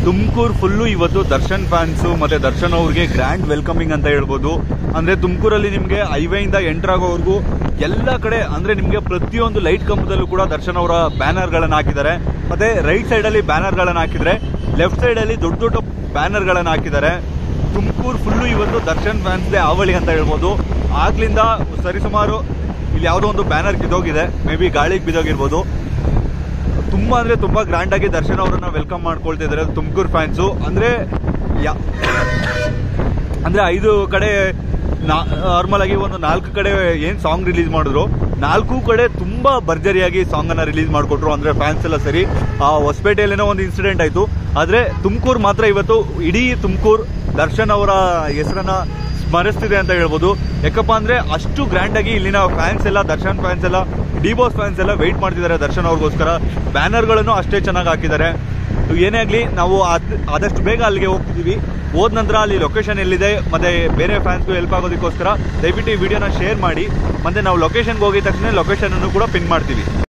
Tumakuru full ಇವತ್ತು Darshan fans ಮತ್ತೆ ದರ್ಶನ್ ಅವ್ರಿಗೆ ಗ್ರ್ಯಾಂಡ್ ವೆಲ್ಕಮಿಂಗ್ ಅಂತ ಹೇಳ್ಬೋದು ಅಂದ್ರೆ ತುಮಕೂರಲ್ಲಿ ನಿಮಗೆ ಹೈವೇಯಿಂದ ಎಂಟರ್ ಆಗೋವರೆಗೂ ಎಲ್ಲ ಕಡೆ ಅಂದ್ರೆ ನಿಮಗೆ ಪ್ರತಿಯೊಂದು ಲೈಟ್ ಕಂಬದಲ್ಲೂ ಕೂಡ ದರ್ಶನ್ ಅವರ ಬ್ಯಾನರ್ಗಳನ್ನು ಹಾಕಿದ್ದಾರೆ ಮತ್ತೆ ರೈಟ್ ಸೈಡ್ ಅಲ್ಲಿ ಬ್ಯಾನರ್ಗಳನ್ನು ಹಾಕಿದ್ರೆ ಲೆಫ್ಟ್ ಸೈಡ್ ಅಲ್ಲಿ ದೊಡ್ಡ ದೊಡ್ಡ ಬ್ಯಾನರ್ಗಳನ್ನು ಹಾಕಿದ್ದಾರೆ ತುಮಕೂರು ಫುಲ್ಲು ಇವತ್ತು ದರ್ಶನ್ ಫ್ಯಾನ್ಸ್ದೇ ಆವಳಿ ಅಂತ ಹೇಳ್ಬೋದು ಆಗ್ಲಿಂದ ಸರಿಸುಮಾರು ಇಲ್ಲಿ ಯಾವುದೋ ಒಂದು ಬ್ಯಾನರ್ ಕಿದೋಗಿದೆ ಮೇ ಬಿ ಗಾಳಿಗೆ ಬಿದ್ದೋಗಿರ್ಬೋದು ತುಂಬಾ ಅಂದ್ರೆ ತುಂಬಾ ಗ್ರ್ಯಾಂಡ್ ಆಗಿ ದರ್ಶನ್ ಅವರನ್ನ ವೆಲ್ಕಮ್ ಮಾಡ್ಕೊಳ್ತಿದ್ದಾರೆ ತುಮಕೂರು ಫ್ಯಾನ್ಸು ಅಂದ್ರೆ ಯಾ ಅಂದ್ರೆ ಐದು ಕಡೆ ನಾರ್ಮಲ್ ಆಗಿ ಒಂದು ನಾಲ್ಕು ಕಡೆ ಏನ್ ಸಾಂಗ್ ರಿಲೀಸ್ ಮಾಡಿದ್ರು ನಾಲ್ಕು ಕಡೆ ತುಂಬಾ ಭರ್ಜರಿಯಾಗಿ ಸಾಂಗ್ ಅನ್ನ ರಿಲೀಸ್ ಮಾಡಿಕೊಟ್ರು ಅಂದ್ರೆ ಫ್ಯಾನ್ಸ್ ಎಲ್ಲ ಸರಿ ಆ ಹೊಸಪೇಟೆಯಲ್ಲೇನೋ ಒಂದು ಇನ್ಸಿಡೆಂಟ್ ಆಯ್ತು ಆದ್ರೆ ತುಮಕೂರು ಮಾತ್ರ ಇವತ್ತು ಇಡೀ ತುಮಕೂರು ದರ್ಶನ್ ಅವರ ಹೆಸರನ್ನ ಸ್ಮರಿಸ್ತಿದೆ ಅಂತ ಹೇಳ್ಬೋದು ಯಾಕಪ್ಪ ಅಂದ್ರೆ ಅಷ್ಟು ಗ್ರ್ಯಾಂಡ್ ಆಗಿ ಇಲ್ಲಿನ ಫ್ಯಾನ್ಸ್ ಎಲ್ಲ ದರ್ಶನ್ ಫ್ಯಾನ್ಸ್ ಎಲ್ಲ ಡಿ ಬಾಸ್ ಫ್ಯಾನ್ಸ್ ಎಲ್ಲ ವೆಯ್ಟ್ ಮಾಡ್ತಿದ್ದಾರೆ ದರ್ಶನ್ ಅವ್ರಿಗೋಸ್ಕರ ಬ್ಯಾನರ್ಗಳನ್ನು ಅಷ್ಟೇ ಚೆನ್ನಾಗಿ ಹಾಕಿದ್ದಾರೆ ಏನೇ ಆಗಲಿ ನಾವು ಆದ್- ಆದಷ್ಟು ಬೇಗ ಅಲ್ಲಿಗೆ ಹೋಗ್ತಿದೀವಿ ಹೋದ ನಂತರ ಅಲ್ಲಿ ಲೊಕೇಶನ್ ಎಲ್ಲಿದೆ ಮತ್ತೆ ಬೇರೆ ಫ್ಯಾನ್ಸ್ಗೂ ಹೆಲ್ಪ್ ಆಗೋದಕ್ಕೋಸ್ಕರ ದಯವಿಟ್ಟು ಈ ವಿಡಿಯೋನ ಶೇರ್ ಮಾಡಿ ಮತ್ತೆ ನಾವು ಲೊಕೇಶನ್ಗೆ ಹೋಗಿದ ತಕ್ಷಣ ಲೊಕೇಶನ್ ಅನ್ನು ಕೂಡ ಪಿನ್ ಮಾಡ್ತೀವಿ